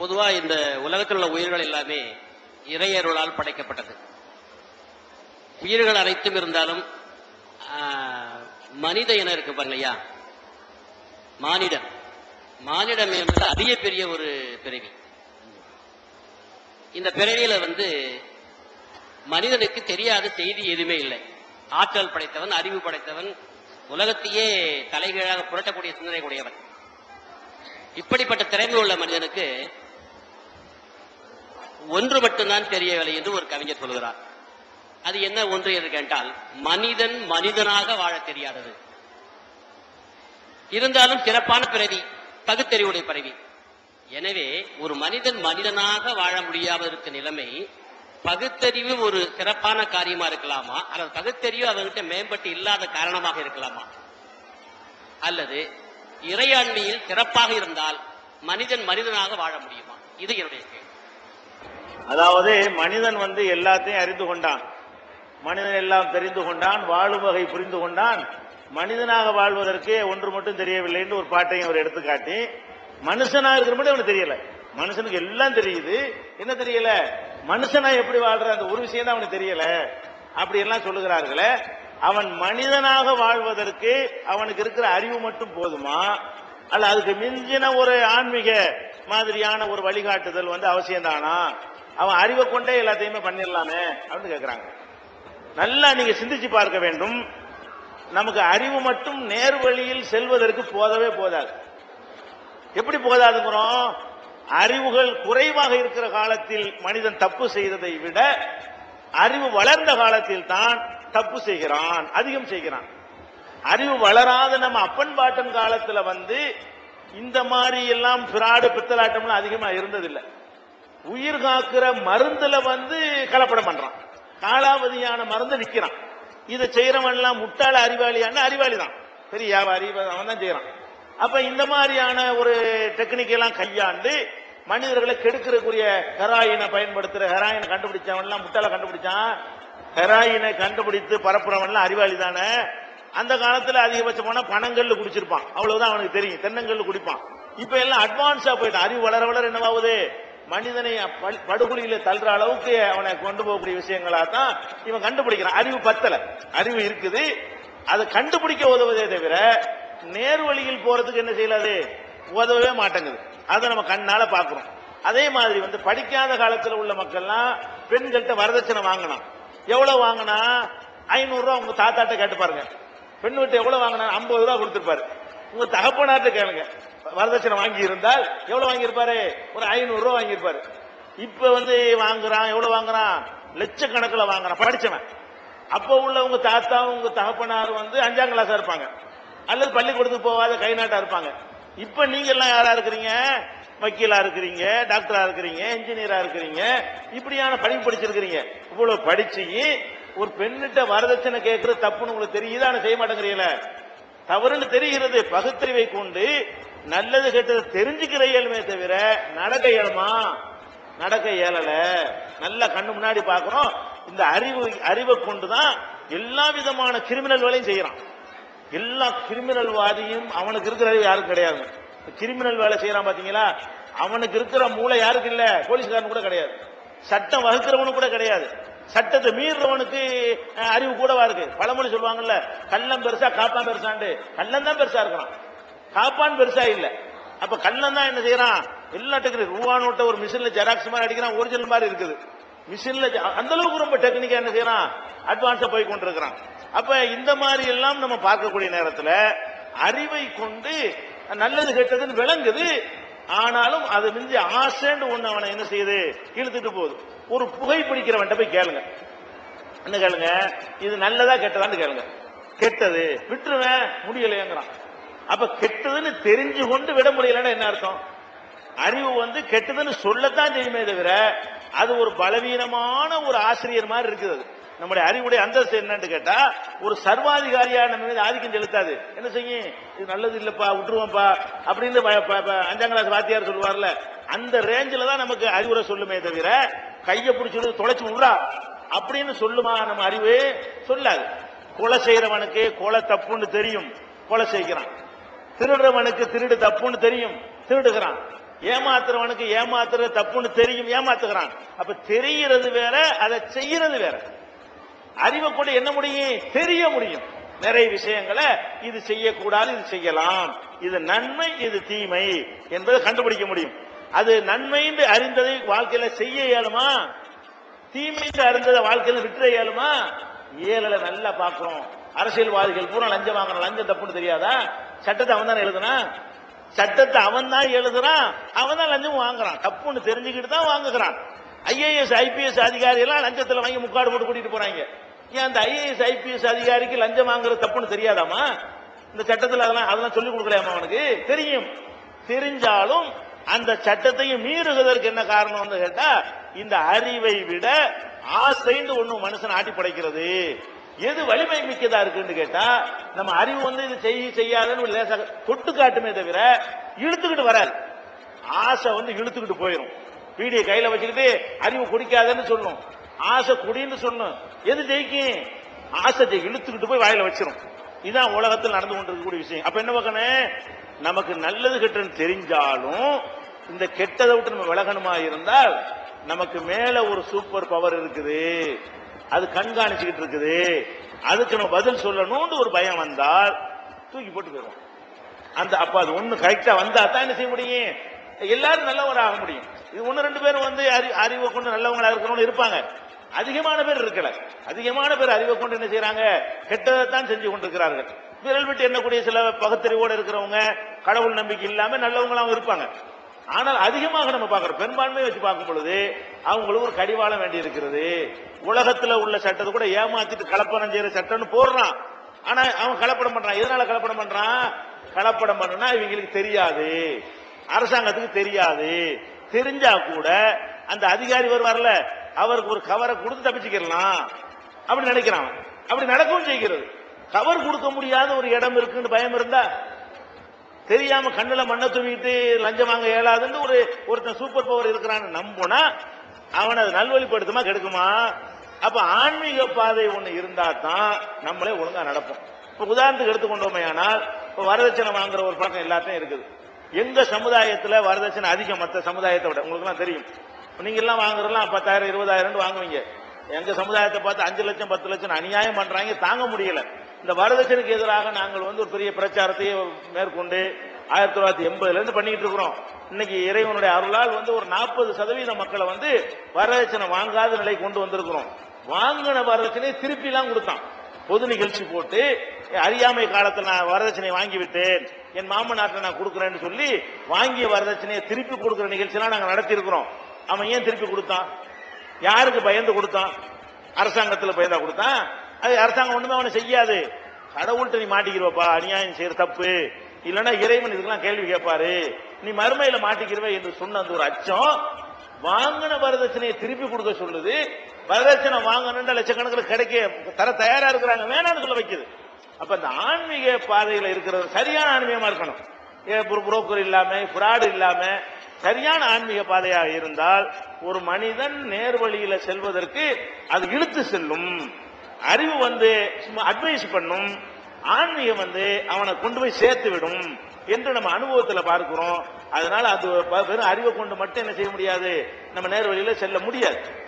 பொதுவா இந்த உலகத்தில் உள்ள உயிர்கள் எல்லாமே இறையருளால் படைக்கப்பட்டது உயிர்கள் அனைத்தும் இருந்தாலும் ஆஹ், மனித இனம் இருக்கு பாருங்கய்யா மானிடம் மானிடம் என்பது அதிக பெரிய ஒரு பிறவி இந்த பிறவியில வந்து மனிதனுக்கு தெரியாத செய்தி எதுவுமே இல்லை ஆற்றல் படைத்தவன் அறிவு படைத்தவன் உலகத்தையே தலைகீழாக புரட்டக்கூடிய சிந்தனை உடையவன் இப்படிப்பட்ட திறமை உள்ள மனிதனுக்கு ஒன்று மட்டும்தான் தெரியவில்லை என்று ஒரு கவிஞர் சொல்கிறார் அது என்ன ஒன்று என்று கேட்டால் மனிதன் மனிதனாக வாழ தெரியாதது இருந்தாலும் சிறப்பான பிறவி பகுத்தறிவுடைய பிறவி எனவே ஒரு மனிதன் மனிதனாக வாழ முடியாமல் இருக்க நிலைமை பகுத்தறிவு ஒரு சிறப்பான காரியமா இருக்கலாமா அல்லது பகுத்தறிவு அவங்ககிட்ட மேம்பட்டு இல்லாத காரணமாக இருக்கலாமா அல்லது இறையாண்மையில் சிறப்பாக இருந்தால் மனிதன் மனிதனாக வாழ முடியுமா இது என்னுடைய கேள்வி அதாவது மனிதன் வந்து எல்லாத்தையும் அறிந்து கொண்டான் மனிதன் எல்லாம் தெரிந்து கொண்டான் வாழும் வகை புரிந்து கொண்டான் மனிதனாக வாழ்வதற்கு ஒன்று மட்டும் தெரியவில்லைன்னு ஒரு பாட்டையும் அவர் எடுத்துக்காட்டி மனுஷனா இருக்கிற மட்டும் அவனுக்கு தெரியல மனுஷனுக்கு எல்லாம் தெரியுது என்ன தெரியல மனுஷனா எப்படி வாழ்ற அந்த ஒரு விஷயம் தான் அவனுக்கு தெரியல அப்படி எல்லாம் சொல்லுகிறார்களே அவன் மனிதனாக வாழ்வதற்கு அவனுக்கு இருக்கிற அறிவு மட்டும் போதுமா அல்ல அதுக்கு மிஞ்சின ஒரு ஆன்மீக மாதிரியான ஒரு வழிகாட்டுதல் வந்து அவசியம்தானா அவன் அறிவை கொண்டே எல்லாத்தையுமே பண்ணிடலாமே அப்படின்னு கேட்கிறாங்க நல்லா நீங்க சிந்திச்சு பார்க்க வேண்டும் நமக்கு அறிவு மட்டும் நேர் வழியில் செல்வதற்கு போதவே போதாது எப்படி போதாதுங்கிறோம் அறிவுகள் குறைவாக இருக்கிற காலத்தில் மனிதன் தப்பு செய்ததை விட அறிவு வளர்ந்த காலத்தில் தான் தப்பு செய்கிறான் அதிகம் செய்கிறான் அறிவு வளராத நம்ம அப்பன் பாட்டன் காலத்துல வந்து இந்த மாதிரி எல்லாம் பிராடு பித்தலாட்டம்லாம் அதிகமா இருந்ததில்லை உயிர் காக்கிற மருந்துல வந்து கலப்படம் பண்றான் காலாவதியான மருந்து விற்கிறான் இதை செய்யறவன் எல்லாம் முட்டாள அறிவாளியான அறிவாளி தான் பெரிய வியாபாரி அவன் தான் செய்யறான் அப்ப இந்த மாதிரியான ஒரு டெக்னிக் எல்லாம் கையாண்டு மனிதர்களை கெடுக்கிறக்குரிய ஹெராயினை பயன்படுத்துற ஹெராயினை கண்டுபிடிச்சவன் எல்லாம் முட்டாள கண்டுபிடிச்சான் ஹெராயினை கண்டுபிடித்து பரப்புறவன் எல்லாம் அறிவாளி தானே அந்த காலத்துல அதிகபட்சம் போனா பணங்கள்ல குடிச்சிருப்பான் அவ்வளவுதான் அவனுக்கு தெரியும் தென்னங்கல்ல குடிப்பான் இப்ப எல்லாம் அட்வான்ஸா போயிட்டான் அறிவு வளர வளர என்னவாகுது மனிதனை பல்- படுகொலியில தள்ளுற அளவுக்கு அவனை கொண்டு போகக்கூடிய விஷயங்களா தான் இவன் கண்டுபிடிக்கிறான் அறிவு பத்தல அறிவு இருக்குது அதை கண்டுபிடிக்க உதவுதே தவிர நேர் வழியில் போறதுக்கு என்ன செய்யலாது உதவவே மாட்டேங்குது அதை நம்ம கண்ணால பாக்குறோம் அதே மாதிரி வந்து படிக்காத காலத்துல உள்ள மக்கள்லாம் பெண்கள்கிட்ட வரதட்சணை வாங்கினான் எவ்வளவு வாங்கினா ஐநூறு ரூபா உங்க தாத்தாட்ட கேட்டு பாருங்க பெண் வீட்டு எவ்வளவு வாங்கினா ஐம்பது ரூபா கொடுத்திருப்பாரு உங்க தகப்பனார்ட்ட கேளுங்க வரதட்சணை வாங்கி இருந்தால் எவ்வளவு வாங்கியிருப்பாரு ஒரு ஐநூறு ரூபா வாங்கியிருப்பாரு இப்ப வந்து வாங்குறான் எவ்வளவு வாங்குறான் லட்சக்கணக்கில் வாங்குறான் படிச்சவன் அப்ப உள்ள உங்க தாத்தா உங்க தகப்பனார் வந்து அஞ்சாம் கிளாஸா இருப்பாங்க அல்லது பள்ளிக்கூடத்துக்கு போகாத கை நாட்டா இருப்பாங்க இப்ப நீங்க எல்லாம் யாரா இருக்கிறீங்க வக்கீலா இருக்கிறீங்க டாக்டரா இருக்கிறீங்க இன்ஜினியரா இருக்கிறீங்க இப்படியான படிப்பு படிச்சிருக்கிறீங்க இவ்வளவு படிச்சு ஒரு பெண்ணிட்ட வரதட்சணை கேட்கறது தப்புன்னு உங்களுக்கு தெரியுதா ஆனா செய்ய மாட்டேங்கிறீங்களே தவறுன்னு தெரிகிறது பகுத்தறிவை கொண்டு நல்லது கெட்டது தெரிஞ்சுக்கிற இயலுமே தவிர நடக்க இயலுமா நடக்க இயலல நல்லா கண்ணு முன்னாடி பாக்குறோம் இந்த அறிவு அறிவை கொண்டுதான் எல்லா விதமான கிரிமினல் வேலையும் செய்யறான் எல்லா கிரிமினல் வாதியும் அவனுக்கு இருக்கிற அறிவு யாருக்கும் கிடையாது கிரிமினல் வேலை செய்யறான் பாத்தீங்களா அவனுக்கு இருக்கிற மூளை யாருக்கு இல்ல போலீஸ்காரன் கூட கிடையாது சட்டம் வகுக்கிறவனுக்கு கூட கிடையாது சட்டத்தை மீறுறவனுக்கு அஹ், அறிவு கூடவா இருக்கு பழமொழி சொல்லுவாங்கல்ல கள்ளம் பெருசா காப்பான் பெருசாண்டு கள்ளம் தான் பெருசா இருக்கிறான் காப்பான் பெருசா இல்ல அப்ப கள்ளம் தான் என்ன செய்யறான் எல்லா டெக்னிக் ரூபா நோட்டை ஒரு மிஷின்ல ஜெராக்ஸ் மாதிரி அடிக்கிறான் ஒரிஜினல் மாதிரி இருக்குது மிஷின்ல ஜ- அந்த அளவுக்கு ரொம்ப டெக்னிக்கா என்ன செய்யறான் அட்வான்ஸா போய் கொண்டிருக்கிறான் அப்ப இந்த மாதிரி எல்லாம் நம்ம பார்க்கக்கூடிய நேரத்துல அறிவை கொண்டு நல்லது கெட்டதுன்னு விளங்குது ஆனாலும் அது மிஞ்சி ஆசைன்னு ஒண்ணு அவனை என்ன செய்யுது இழுத்துட்டு போகுது ஒரு புகை பிடிக்கிறவன்ட்ட போய் கேளுங்க என்ன கேளுங்க இது நல்லதா கெட்டதான்னு கேளுங்க கெட்டது விட்டுருவேன் முடியலையேங்கிறான் அப்ப கெட்டதுன்னு தெரிஞ்சு கொண்டு விட முடியலன்னா என்ன அர்த்தம் அறிவு வந்து கெட்டதுன்னு சொல்லத்தான் தெரியுமே தவிர அது ஒரு பலவீனமான ஒரு ஆசிரியர் மாதிரி இருக்குது அது நம்முடைய அறிவுடைய அந்தஸ்து என்னன்னு கேட்டா ஒரு சர்வாதிகாரியா நம்ம மீது ஆதிக்கம் செலுத்தாது என்ன செய்யும் இது நல்லது இல்லப்பா விட்டுருவோம்ப்பா அப்படின்னு ப- ப- ப- அஞ்சாம் கிளாஸ் வாத்தியார் சொல்லுவார்ல அந்த ரேஞ்சில தான் நமக்கு அறிவுரை சொல்லுமே தவிர கையை பிடிச்சிட்டு தொலைச்சு விடுறா அப்படின்னு சொல்லுமா நம்ம அறிவு சொல்லாது கொலை செய்யறவனுக்கு கொலை தப்புன்னு தெரியும் கொலை செய்கிறான் திருடுறவனுக்கு திருடு தப்புன்னு தெரியும் திருடுகிறான் ஏமாத்துறவனுக்கு ஏமாத்துறது தப்புன்னு தெரியும் ஏமாத்துகிறான் அப்ப தெரிகிறது வேற அதை செய்யறது வேற அறிவை கொண்டு என்ன முடியும் தெரிய முடியும் நிறைய விஷயங்களை இது செய்யக்கூடாது இது செய்யலாம் இது நன்மை இது தீமை என்பதை கண்டுபிடிக்க முடியும் அது நன்மை என்று அறிந்ததை வாழ்க்கையில செய்ய இயலுமா தீமை என்று அறிந்ததை வாழ்க்கையில விட்டுற இயலுமா இயலல நல்லா பாக்குறோம் அரசியல்வாதிகள் பூரா லஞ்சம் வாங்குறான் லஞ்சம் தப்புன்னு தெரியாதா சட்டத்தை அவன் தானே எழுதுனான் சட்டத்தை அவன் தான் எழுதுறான் அவன் தான் லஞ்சம் வாங்குறான் தப்புன்னு தெரிஞ்சுக்கிட்டு தான் வாங்குகிறான் ஐஏஎஸ் ஐபிஎஸ் அதிகாரி எல்லாம் லஞ்சத்துல வாங்கி முக்காடு போட்டு கூட்டிட்டு போறாங்க ஏன் அந்த ஐஏஎஸ் ஐபிஎஸ் அதிகாரிக்கு லஞ்சம் வாங்குறது தப்புன்னு தெரியாதாமா இந்த சட்டத்துல அதெல்லாம் அதெல்லாம் சொல்லிக் கொடுக்கலையாமா அவனுக்கு தெரியும் தெரிஞ்சாலும் அந்த சட்டத்தையும் மீறுவதற்கு என்ன காரணம் வந்து கேட்டா இந்த அறிவை விட ஆசைன்னு ஒண்ணு மனுஷன் ஆட்டி படைக்கிறது எது வலிமை மிக்கதா இருக்குன்னு கேட்டா நம்ம அறிவு வந்து இது செய்ய செய்யாதுன்னு லேசா தொட்டு காட்டுமே தவிர இழுத்துக்கிட்டு வராது ஆசை வந்து இழுத்துக்கிட்டு போயிடும் பீடியை கையில வச்சுக்கிட்டு அறிவு குடிக்காதன்னு சொல்லும் ஆசை குடின்னு சொல்லும் எது ஜெயிக்கும் ஆசை ஜெயி- இழுத்துக்கிட்டு போய் வாயில வச்சிரும் இதான் உலகத்தில் நடந்து கொண்டிருக்கக்கூடிய விஷயம் அப்ப என்ன பார்க்கணும் நமக்கு நல்லது கெட்டன்னு தெரிஞ்சாலும் இந்த கெட்டதை விட்டு நம்ம விலகணுமா இருந்தால் நமக்கு மேல ஒரு சூப்பர் பவர் இருக்குது அது கண்காணிச்சுக்கிட்டு இருக்குது அதுக்கு நம்ம பதில் சொல்லணும்னு ஒரு பயம் வந்தால் தூக்கி போட்டு போயிடுவோம் அந்த அப்ப அது ஒண்ணு கரெக்டா வந்தா தான் என்ன செய்ய முடியும் எல்லாரும் நல்லவராக ஆக முடியும் இது ஒண்ணு ரெண்டு பேரும் வந்து அறி- அறிவை கொண்டு நல்லவங்களா இருக்கணும்னு இருப்பாங்க அதிகமான பேர் இருக்கல அதிகமான பேர் அறிவை கொண்டு என்ன செய்யறாங்க கெட்டதை தான் செஞ்சு கொண்டிருக்கிறார்கள் விரல் விட்டு எண்ணக்கூடிய சில பகுத்தறிவோடு இருக்கிறவங்க கடவுள் நம்பிக்கை இல்லாம நல்லவங்களாவும் இருப்பாங்க ஆனால் அதிகமாக நம்ம பார்க்கிறோம் பெரும்பான்மையை வச்சு பார்க்கும் பொழுது அவங்களுக்கு ஒரு கடிவாளம் வேண்டி இருக்கிறது உலகத்துல உள்ள சட்டத்தை கூட ஏமாத்திட்டு கலப்படம் செய்யற சட்டம்னு போடுறான் ஆனா அவன் கலப்படம் பண்றான் எதனால கலப்படம் பண்றான் கலப்படம் பண்ணனா இவங்களுக்கு தெரியாது அரசாங்கத்துக்கு தெரியாது தெரிஞ்சா கூட அந்த அதிகாரி வருவார்ல அவருக்கு ஒரு கவரை கொடுத்து தப்பிச்சுக்கலாம் அப்படி நினைக்கிறான் அப்படி நடக்கவும் செய்கிறது கவர் கொடுக்க முடியாத ஒரு இடம் இருக்குன்னு பயம் இருந்தா தெரியாம கண்ணுல மண்ணை தூவிட்டு லஞ்சம் வாங்க இயலாதுன்னு ஒரு ஒருத்தன் சூப்பர் பவர் இருக்கிறான்னு நம்புனா அவன் அது நல்வழிப்படுத்துமா கெடுக்குமா அப்ப ஆன்மீக பாதை ஒண்ணு இருந்தா தான் நம்மளே ஒழுங்கா நடப்போம் இப்ப உதாரணத்துக்கு எடுத்துக்கொண்டோமே ஆனால் இப்ப வரதட்சணை வாங்குற ஒரு பழக்கம் எல்லாத்தையும் இருக்குது எங்க சமுதாயத்துல வரதட்சணை அதிகம் மற்ற சமுதாயத்தை விட உங்களுக்கு எல்லாம் தெரியும் இப்ப நீங்க எல்லாம் வாங்குறதெல்லாம் பத்தாயிரம் இருபதாயிரம் வாங்குவீங்க எங்க சமுதாயத்தை பார்த்து அஞ்சு லட்சம் பத்து லட்சம் அநியாயம் பண்றாங்க தாங்க முடியல இந்த வரதட்சணைக்கு எதிராக நாங்கள் வந்து ஒரு பெரிய பிரச்சாரத்தை மேற்கொண்டு ஆயிரத்தி தொள்ளாயிரத்தி எண்பதுல இருந்து பண்ணிட்டு இருக்கிறோம் இன்னைக்கு இறைவனுடைய அருளால் வந்து ஒரு நாற்பது சதவீத மக்களை வந்து வரதட்சணை வாங்காத நிலை கொண்டு வந்திருக்கிறோம் வாங்கின வரதட்சணையை திருப்பி எல்லாம் கொடுத்தான் பொது நிகழ்ச்சி போட்டு அறியாமை காலத்துல நான் வரதட்சணை வாங்கி விட்டேன் என் மாமனார்ட்ட நான் கொடுக்குறேன்னு சொல்லி வாங்கிய வரதட்சணையை திருப்பி கொடுக்கிற நிகழ்ச்சியெல்லாம் நாங்க நடத்தி இருக்கிறோம் அவன் ஏன் திருப்பி கொடுத்தான் யாருக்கு பயந்து கொடுத்தான் அரசாங்கத்துல பயந்தா கொடுத்தான் அது அரசாங்கம் ஒண்ணுமே அவனை செய்யாது கடவுள்கிட்ட நீ மாட்டிக்கிறவப்பா அநியாயம் செய்யற தப்பு இல்லைன்னா இறைவன் இதுக்கெல்லாம் கேள்வி கேட்பாரு நீ மறுமையில மாட்டிக்கிறவ என்று சொன்ன அந்த ஒரு அச்சம் வாங்கின வரதட்சணையை திருப்பி கொடுக்க சொல்லுது வரதட்சணை வாங்கணுன்ற லட்சக்கணக்கில் கிடைக்க தர தயாரா இருக்கிறாங்க வேணாம்னு சொல்ல வைக்குது அப்ப இந்த ஆன்மீக பாதையில இருக்கிறது சரியான ஆன்மீகமா இருக்கணும் புரோக்கர் இல்லாம ஃப்ராடு இல்லாம சரியான ஆன்மீக பாதையாக இருந்தால் ஒரு மனிதன் நேர்வழியில செல்வதற்கு அது இழுத்து செல்லும் அறிவு வந்து சும்மா அட்வைஸ் பண்ணும் ஆன்மீகம் வந்து அவனை கொண்டு போய் சேர்த்து விடும் என்று நம்ம அனுபவத்துல பார்க்கிறோம் அதனால அது வெறும் அறிவை கொண்டு மட்டும் என்ன செய்ய முடியாது நம்ம நேர்வழியில செல்ல முடியாது